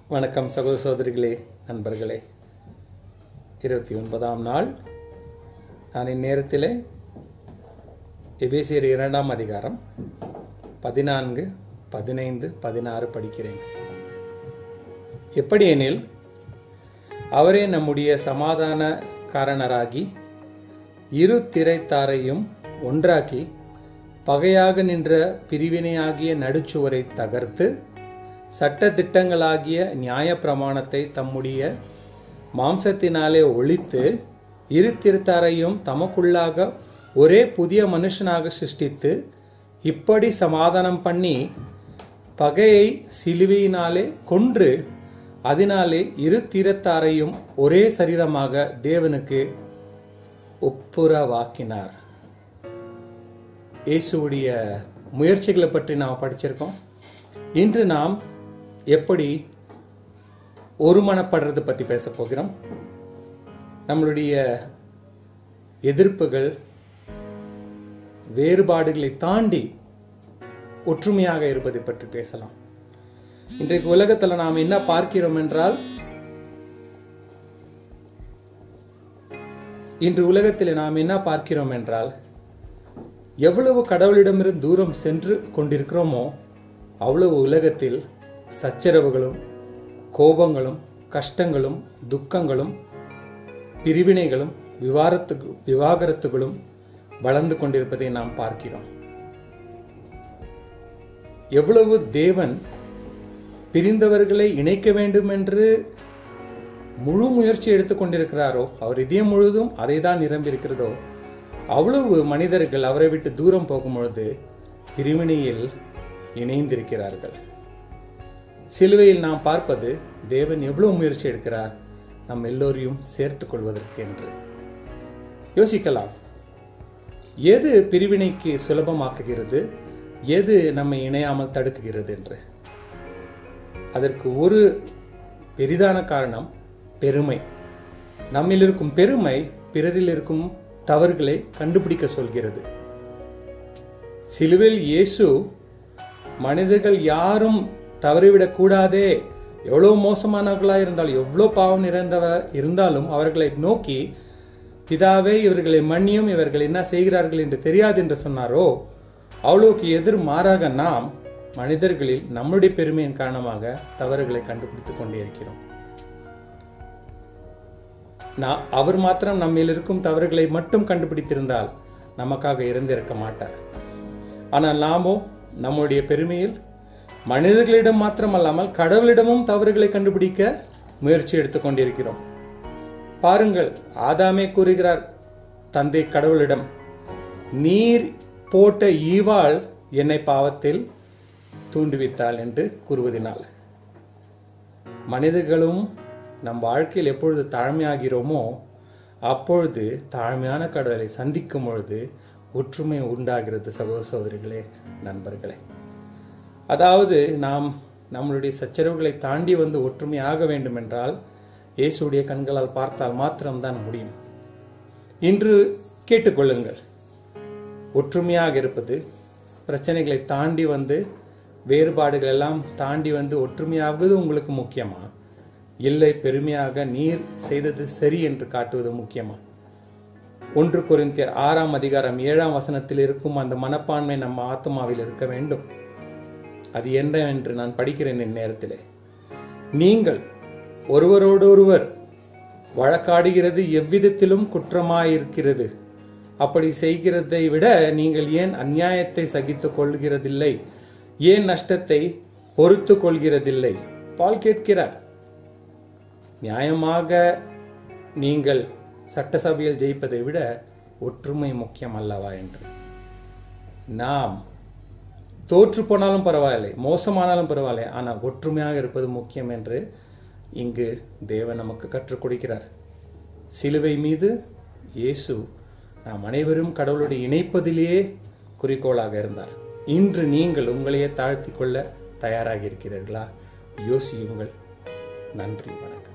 வணக்கம் சகோதர சகோதரிகளே நண்பர்களே இருபத்தி ஒன்பதாம் நாள் நான் இந்நேரத்திலே எபேசியர் இரண்டாம் அதிகாரம் பதினான்கு பதினைந்து பதினாறு படிக்கிறேன் எப்படியெனில் அவரே நம்முடைய சமாதான காரணராகி இரு திரைத்தாரையும் ஒன்றாக்கி பகையாக நின்ற பிரிவினையாகிய நடுச்சுவரை தகர்த்து சட்ட திட்டங்களாகிய நியாய பிரமாணத்தை தம்முடைய மாம்சத்தினாலே ஒழித்து இரு திருத்தாரையும் தமக்குள்ளாக ஒரே புதிய மனுஷனாக சிருஷ்டித்து இப்படி சமாதானம் பண்ணி பகையை சிலுவையினாலே கொன்று அதனாலே இரு தீரத்தாரையும் ஒரே சரீரமாக தேவனுக்கு ஒப்புரவாக்கினார் இயேசுவுடைய முயற்சிகளை பற்றி நாம் படிச்சிருக்கோம் இன்று நாம் எப்படி ஒருமனப்படுறது பற்றி பேச போகிறோம் நம்மளுடைய எதிர்ப்புகள் வேறுபாடுகளை தாண்டி ஒற்றுமையாக இருப்பதை பற்றி பேசலாம் இன்றைக்கு உலகத்தில் நாம் என்ன பார்க்கிறோம் என்றால் இன்று உலகத்தில் நாம் என்ன பார்க்கிறோம் என்றால் எவ்வளவு கடவுளிடமிருந்து தூரம் சென்று கொண்டிருக்கிறோமோ அவ்வளவு உலகத்தில் சச்சரவுகளும் கோபங்களும் கஷ்டங்களும் துக்கங்களும் பிரிவினைகளும் விவாரத்து விவாகரத்துகளும் வளர்ந்து கொண்டிருப்பதை நாம் பார்க்கிறோம் எவ்வளவு தேவன் பிரிந்தவர்களை இணைக்க வேண்டும் என்று முழு முயற்சி எடுத்துக்கொண்டிருக்கிறாரோ அவர் இதயம் முழுதும் அதை தான் நிரம்பியிருக்கிறதோ அவ்வளவு மனிதர்கள் அவரை விட்டு தூரம் போகும் பொழுது பிரிவினையில் இணைந்திருக்கிறார்கள் சிலுவையில் நாம் பார்ப்பது தேவன் எவ்வளவு முயற்சி எடுக்கிறார் நம் எல்லோரையும் சேர்த்துக் கொள்வதற்கு என்று யோசிக்கலாம் எது பிரிவினைக்கு சுலபமாக்குகிறது எது நம்மை இணையாமல் தடுக்குகிறது என்று அதற்கு ஒரு பெரிதான காரணம் பெருமை நம்மில் இருக்கும் பெருமை பிறரில் இருக்கும் தவறுகளை கண்டுபிடிக்க சொல்கிறது சிலுவில் இயேசு மனிதர்கள் யாரும் தவறிவிடக் கூடாதே எவ்வளவு மோசமானவர்களா இருந்தாலும் எவ்வளவு பாவம் நிறைந்தவர் இருந்தாலும் அவர்களை நோக்கி பிதாவே இவர்களை மன்னியும் இவர்கள் என்ன செய்கிறார்கள் என்று தெரியாது என்று சொன்னாரோ அவ்வளவுக்கு எதிர் மாறாக நாம் மனிதர்களில் நம்முடைய பெருமையின் காரணமாக தவறுகளை கண்டுபிடித்துக் கொண்டே இருக்கிறோம் நான் அவர் மாத்திரம் நம்மில் இருக்கும் தவறுகளை மட்டும் கண்டுபிடித்திருந்தால் நமக்காக இருந்திருக்க மாட்டார் ஆனால் நாமோ நம்முடைய பெருமையில் மனிதர்களிடம் மாத்திரமல்லாமல் கடவுளிடமும் தவறுகளை கண்டுபிடிக்க முயற்சி எடுத்துக் கொண்டிருக்கிறோம் பாருங்கள் ஆதாமே கூறுகிறார் தந்தை கடவுளிடம் நீர் போட்ட ஈவாள் என்னை பாவத்தில் தூண்டுவித்தாள் என்று கூறுவதனால் மனிதர்களும் நம் வாழ்க்கையில் எப்பொழுது தாழ்மையாகிறோமோ அப்பொழுது தாழ்மையான கடவுளை சந்திக்கும் பொழுது ஒற்றுமை உண்டாகிறது சகோதர சகோதரிகளே நண்பர்களே அதாவது நாம் நம்மளுடைய சச்சரவுகளை தாண்டி வந்து ஒற்றுமையாக வேண்டும் என்றால் இயேசுடைய கண்களால் பார்த்தால் மாத்திரம்தான் முடியும் இன்று கேட்டுக்கொள்ளுங்கள் ஒற்றுமையாக இருப்பது பிரச்சனைகளை தாண்டி வந்து வேறுபாடுகள் எல்லாம் தாண்டி வந்து ஒற்றுமையாவது உங்களுக்கு முக்கியமா இல்லை பெருமையாக நீர் செய்தது சரி என்று காட்டுவது முக்கியமா ஒன்று குறிந்தியர் ஆறாம் அதிகாரம் ஏழாம் வசனத்தில் இருக்கும் அந்த மனப்பான்மை நம்ம ஆத்மாவில் இருக்க வேண்டும் அது என்ன என்று நான் படிக்கிறேன் இந்நேரத்திலே நீங்கள் ஒருவரோடொருவர் வழக்காடுகிறது எவ்விதத்திலும் குற்றமாயிருக்கிறது அப்படி செய்கிறதை விட நீங்கள் ஏன் அந்நியாயத்தை சகித்துக் கொள்கிறதில்லை ஏன் நஷ்டத்தை பொறுத்து கொள்கிறதில்லை பால் கேட்கிறார் நியாயமாக நீங்கள் சட்டசபையில் ஜெயிப்பதை விட ஒற்றுமை முக்கியம் அல்லவா என்று நாம் தோற்று போனாலும் பரவாயில்லை மோசமானாலும் பரவாயில்லை ஆனால் ஒற்றுமையாக இருப்பது முக்கியம் என்று இங்கு தேவன் நமக்கு கற்றுக் கொடுக்கிறார் சிலுவை மீது இயேசு நாம் அனைவரும் கடவுளுடைய இணைப்பதிலேயே குறிக்கோளாக இருந்தார் இன்று நீங்கள் உங்களையே தாழ்த்தி கொள்ள தயாராக இருக்கிறீர்களா யோசியுங்கள் நன்றி வணக்கம்